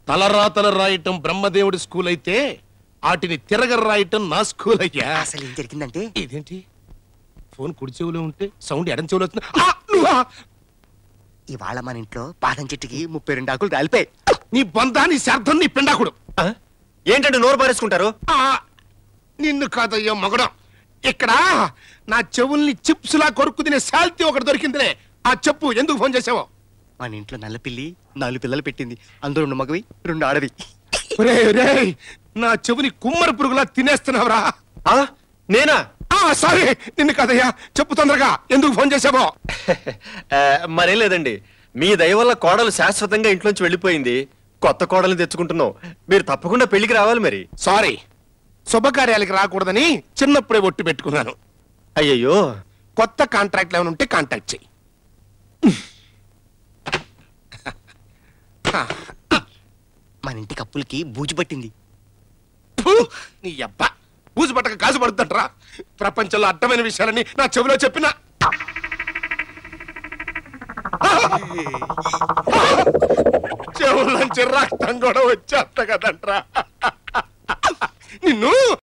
తలరాతలు రాయటం బ్రహ్మదేవుడి స్కూల్ అయితే వాటిని తిరగ రాయటం నా స్కూల్ అయ్యా అసలు ఏం జరిగిందంటే ఇదేంటి ఫోన్ కుడి చెవులో ఉంటే సౌండ్ ఎడం చెవులో వస్తుంది ఆ, నువ్వా? ఇవాళ మన ఇంట్లో పాదం చెట్టుకి ముప్పై రెండు ఆకులు రాలిపోయి నీ బంధాన్ని శార్థం నీ పిండాకుడు ఆ? ఏంటంటే నోరు పారేసుకుంటారు ఆ, నిన్ను కాదయ్యో మగడం ఇక్కడ నా చెవుల్ని చిప్స్ లా కొరుక్కు తినే శాల్తీ ఒకటి దొరికిందిలే ఆ చెప్పు ఎందుకు ఫోన్ చేసావో మన ఇంట్లో నల్ల పిల్లి నాలుగు పిల్లలు పెట్టింది అందులో రెండు మగవి రెండు ఆడవి రే రే నా చెవుని కుమ్మరి పురుగులా తినేస్తున్నావురా ఆ? నేనా ఆ సారీ నిన్ను కాదయ్యా చెప్పు తొందరగా ఎందుకు ఫోన్ చేసావో ఆ, మరేం లేదండి మీ దయ వల్ల కోడలు శాశ్వతంగా ఇంట్లోంచి వెళ్ళిపోయింది కొత్త కోడలు తెచ్చుకుంటున్నాం మీరు తప్పకుండా పెళ్లికి రావాలి మరి సారీ శుభకార్యాలకి రాకూడదని చిన్నప్పుడే ఒట్టు పెట్టుకున్నాను అయ్యయ్యో కొత్త కాంట్రాక్ట్లు ఏమైనా ఉంటే కాంటాక్ట్ చెయ్యి మన ఇంటి కప్పులకి బూజు పట్టింది ఫు, నీ అబ్బా బూజు పట్టక కాజు పడుతుంటరా ప్రపంచంలో అడ్డమైన విషయాలని నా చెవిలో చెప్పిన చెవుల్లోంచి రక్తం కూడా వచ్చేస్తా కదంట్రా నిన్ను